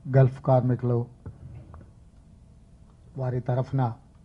Gulf కార్మికులు వారి తరఫున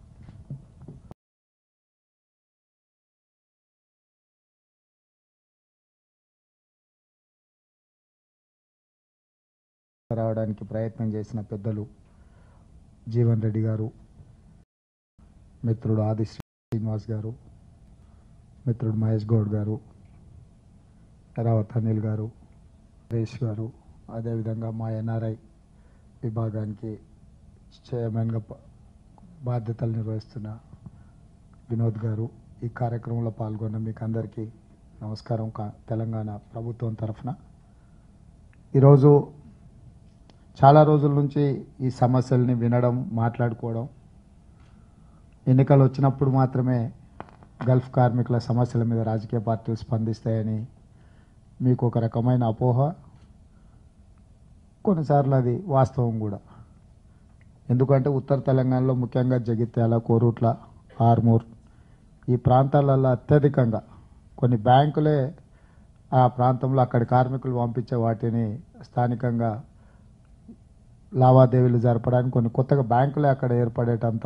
రావడానికి ప్రయత్నం చేసిన పెద్దలు జీవన్ రెడ్డి గారు మిత్రుడు ఆది శ్రీనివాస్ గారు మిత్రుడు మహేష్ గౌడ్ గారు రావత్ అనిల్ గారు హరీష్ గారు అదేవిధంగా మా ఎన్ఆర్ఐ విభాగానికి చైర్మన్గా ప- బాధ్యతలు నిర్వహిస్తున్న వినోద్ గారు ఈ కార్యక్రమంలో పాల్గొన్న మీకు అందరికీ నమస్కారం కా- తెలంగాణ ప్రభుత్వం తరఫున ఈరోజు చాలా రోజుల నుంచి ఈ సమస్యల్ని వినడం మాట్లాడుకోవడం ఎన్నికలు వచ్చినప్పుడు మాత్రమే గల్ఫ్ కార్మికుల సమస్యల మీద రాజకీయ పార్టీలు స్పందిస్తాయని మీకు ఒక రకమైన అపోహ కొన్నిసార్లు అది వాస్తవం కూడా ఎందుకంటే ఉత్తర తెలంగాణలో ముఖ్యంగా జగిత్యాల కోరుట్ల ఆర్మూర్ ఈ ప్రాంతాలలో అత్యధికంగా కొన్ని బ్యాంకులే ఆ ప్రాంతంలో అక్కడి కార్మికులు పంపించే వాటిని స్థానికంగా లావాదేవీలు జరపడానికి కొన్ని కొత్తగా బ్యాంకులే అక్కడ ఏర్పడేటంత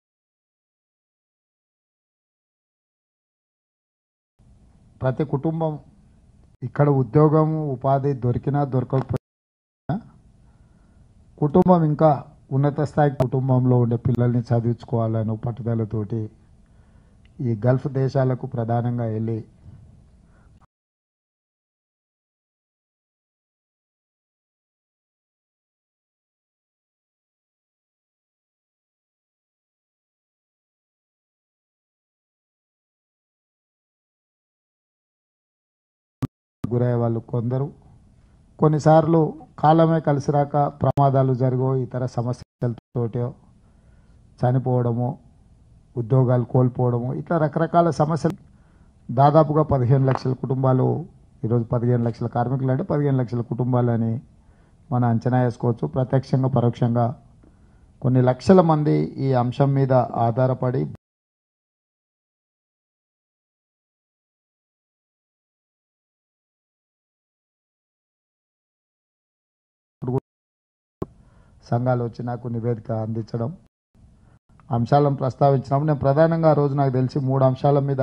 ప్రతి కుటుంబం ఇక్కడ ఉద్యోగం ఉపాధి దొరికినా దొరకకపోయినా కుటుంబం ఇంకా ఉన్నత స్థాయి కుటుంబంలో ఉండే పిల్లల్ని చదివించుకోవాలని పట్టుదలతోటి ఈ గల్ఫ్ దేశాలకు ప్రధానంగా వెళ్ళి గురయ్యే వాళ్ళు కొందరు కొన్నిసార్లు కాలమే కలిసి రాక ప్రమాదాలు జరుగో ఇతర సమస్యలతోటో చనిపోవడము ఉద్యోగాలు కోల్పోవడము ఇట్లా రకరకాల సమస్యలు దాదాపుగా పదిహేను లక్షల కుటుంబాలు ఈరోజు పదిహేను లక్షల కార్మికులు అంటే పదిహేను లక్షల కుటుంబాలని మనం అంచనా వేసుకోవచ్చు ప్రత్యక్షంగా పరోక్షంగా కొన్ని లక్షల మంది ఈ అంశం మీద ఆధారపడి సంఘాలు వచ్చి నాకు నివేదిక అందించడం అంశాలను ప్రస్తావించినప్పుడు నేను ప్రధానంగా ఆ రోజు నాకు తెలిసి మూడు అంశాల మీద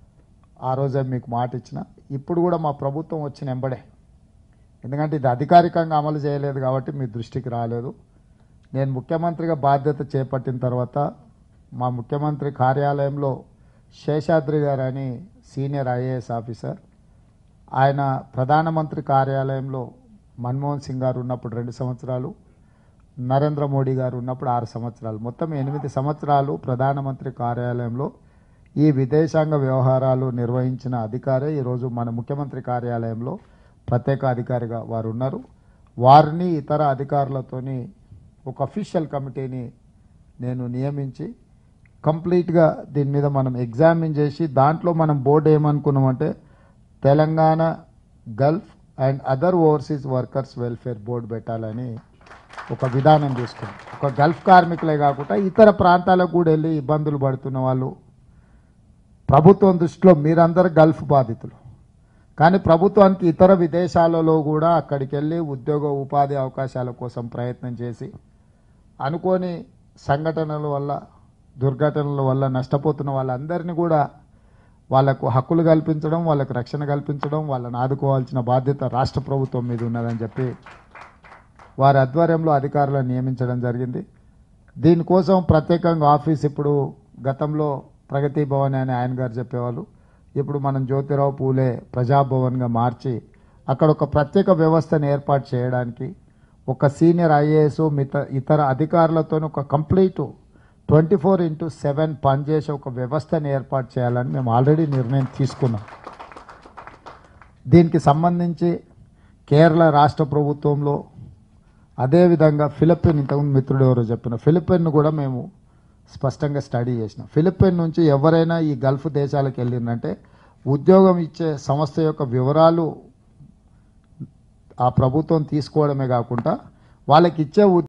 ఆ రోజే మీకు మాట ఇచ్చిన ఇప్పుడు కూడా మా ప్రభుత్వం వచ్చిన ఎంబడే ఎందుకంటే ఇది అధికారికంగా అమలు చేయలేదు కాబట్టి మీ దృష్టికి రాలేదు నేను ముఖ్యమంత్రిగా బాధ్యత చేపట్టిన తర్వాత మా ముఖ్యమంత్రి కార్యాలయంలో శేషాద్రి గారు అని సీనియర్ ఐఏఎస్ ఆఫీసర్ ఆయన ప్రధానమంత్రి కార్యాలయంలో మన్మోహన్ సింగ్ గారు ఉన్నప్పుడు రెండు సంవత్సరాలు నరేంద్ర మోడీ గారు ఉన్నప్పుడు ఆరు సంవత్సరాలు మొత్తం ఎనిమిది సంవత్సరాలు ప్రధానమంత్రి కార్యాలయంలో ఈ విదేశాంగ వ్యవహారాలు నిర్వహించిన అధికారే ఈరోజు మన ముఖ్యమంత్రి కార్యాలయంలో ప్రత్యేక అధికారిగా వారు ఉన్నారు వారిని ఇతర అధికారులతోని ఒక అఫీషియల్ కమిటీని నేను నియమించి కంప్లీట్గా దీని మీద మనం ఎగ్జామిన్ చేసి దాంట్లో మనం బోర్డు ఏమనుకున్నామంటే Telangana Gulf and other overseas workers welfare board పెట్టాలని ఒక విధానం తీసుకున్నాం ఒక గల్ఫ్ కార్మికులే కాకుండా ఇతర ప్రాంతాలకు కూడా వెళ్ళి ఇబ్బందులు పడుతున్న వాళ్ళు ప్రభుత్వం దృష్టిలో మీరందరూ గల్ఫ్ బాధితులు కానీ ప్రభుత్వానికి ఇతర విదేశాలలో కూడా అక్కడికి వెళ్ళి ఉద్యోగ ఉపాధి అవకాశాల కోసం ప్రయత్నం చేసి అనుకోని సంఘటనల వల్ల దుర్ఘటనల వల్ల నష్టపోతున్న వాళ్ళందరినీ కూడా వాళ్ళకు హక్కులు కల్పించడం వాళ్ళకు రక్షణ కల్పించడం వాళ్ళని ఆదుకోవాల్సిన బాధ్యత రాష్ట్ర ప్రభుత్వం మీద ఉన్నదని చెప్పి వారి ఆధ్వర్యంలో అధికారులను నియమించడం జరిగింది దీనికోసం ప్రత్యేకంగా ఆఫీస్ ఇప్పుడు గతంలో ప్రగతి భవన్ అని ఆయన గారు చెప్పేవాళ్ళు ఇప్పుడు మనం జ్యోతిరావు పూలే ప్రజాభవన్గా మార్చి అక్కడ ఒక ప్రత్యేక వ్యవస్థను ఏర్పాటు చేయడానికి ఒక సీనియర్ ఐఏఎస్ మిత ఇతర అధికారులతో ఒక complete twenty four into seven పనిచేసే ఒక వ్యవస్థను ఏర్పాటు చేయాలని మేము ఆల్రెడీ నిర్ణయం తీసుకున్నాం దీనికి సంబంధించి కేరళ రాష్ట్ర ప్రభుత్వంలో అదేవిధంగా ఫిలిపిన్ ఇంతకుముందు మిత్రుడు ఎవరో చెప్పిన ఫిలిపిన్ కూడా మేము స్పష్టంగా స్టడీ చేసినాం ఫిలిపిన్ నుంచి ఎవరైనా ఈ గల్ఫ్ దేశాలకు వెళ్ళిందంటే ఉద్యోగం ఇచ్చే సంస్థ యొక్క వివరాలు ఆ ప్రభుత్వం తీసుకోవడమే కాకుండా వాళ్ళకి ఇచ్చే